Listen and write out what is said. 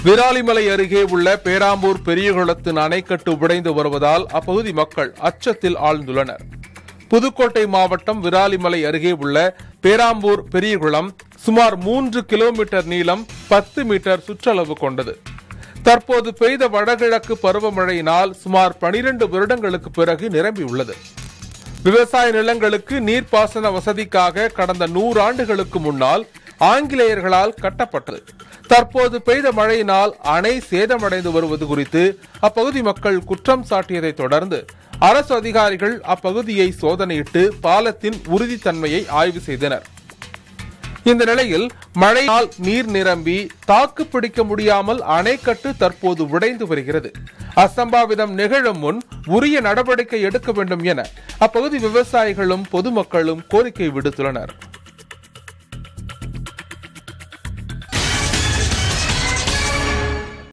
விராலிமலை அருகே உள்ள பேராம்பூர் பெரியகுளத்தின் அணைக்கட்டு உடைந்து வருவதால் அப்பகுதி மக்கள் அச்சத்தில் ஆழ்ந்துள்ளனர் புதுக்கோட்டை மாவட்டம் விராலிமலை அருகே உள்ள பேராம்பூர் பெரியகுளம் சுமார் மூன்று கிலோமீட்டர் நீளம் பத்து மீட்டர் சுற்றளவு கொண்டது தற்போது பெய்த வடகிழக்கு பருவமழையினால் சுமார் 12 வருடங்களுக்கு பிறகு நிரம்பியுள்ளது விவசாய நிலங்களுக்கு நீர்ப்பாசன வசதிக்காக கடந்த நூறு ஆண்டுகளுக்கு முன்னால் ஆங்கிலேயர்களால் கட்டப்பட்டது தற்போது பெய்த மழையினால் அணை சேதமடைந்து வருவது குறித்து அப்பகுதி மக்கள் குற்றம் சாட்டியதை தொடர்ந்து அரசு அதிகாரிகள் அப்பகுதியை சோதனையிட்டு பாலத்தின் உறுதித்தன்மையை ஆய்வு செய்தனர் இந்த நிலையில் மழையால் நீர் நிரம்பி தாக்கு பிடிக்க முடியாமல் அணைக்கட்டு தற்போது உடைந்து வருகிறது அசம்பாவிதம் நிகழும் முன் உரிய நடவடிக்கை எடுக்க வேண்டும் என அப்பகுதி விவசாயிகளும் பொதுமக்களும் கோரிக்கை விடுத்துள்ளனர்